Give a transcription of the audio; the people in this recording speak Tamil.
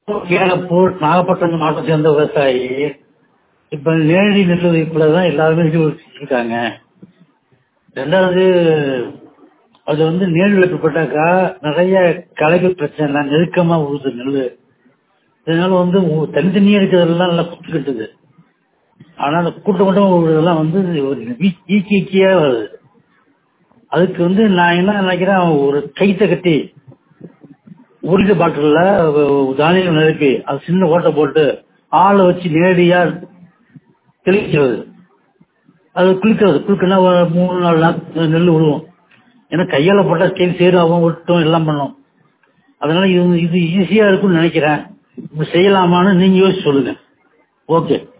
கேரளப்பூர் நாகப்பட்டினம் மாவட்டத்தை சேர்ந்த விவசாயி இப்ப நேரடி நெல் வைப்புலதான் எல்லாருமே இருக்காங்க ரெண்டாவது அது வந்து நேரில் வைக்கப்பட்டாக்கா நிறைய களைகள் பிரச்சனை நெருக்கமா உழுது நெல் இதனால வந்து உ- தனித்தனியா இருக்கிறதெல்லாம் நல்லா குத்து கட்டுது ஆனா அந்த கூட்டம் கூட்டம் விழுறதெல்லாம் வந்து ஒரு ஈ- ஈக்கி ஈக்கியா வருது அதுக்கு வந்து நான் என்ன நினைக்கிறேன் ஒரு கைத்தை கட்டி உருளை பாட்டில்ல தானியம் நிரப்பி அது சின்ன ஓட்டை போட்டு ஆளை வச்சு நேரடியா தெளிக்கிறது அது குளிக்கிறது குளிக்கனா ஒரு மூணு நாலு நாள் நெல் விழுவும் ஏன்னா கையால போட்டா ஸ்டெயின் சேரும் அவன் விட்டும் எல்லாம் பண்ணும் அதனால இது இது ஈஸியா இருக்கும்னு நினைக்கிறேன் இப்படி செய்யலாமான்னு நீங்க யோசிச்சு சொல்லுங்க ஓகே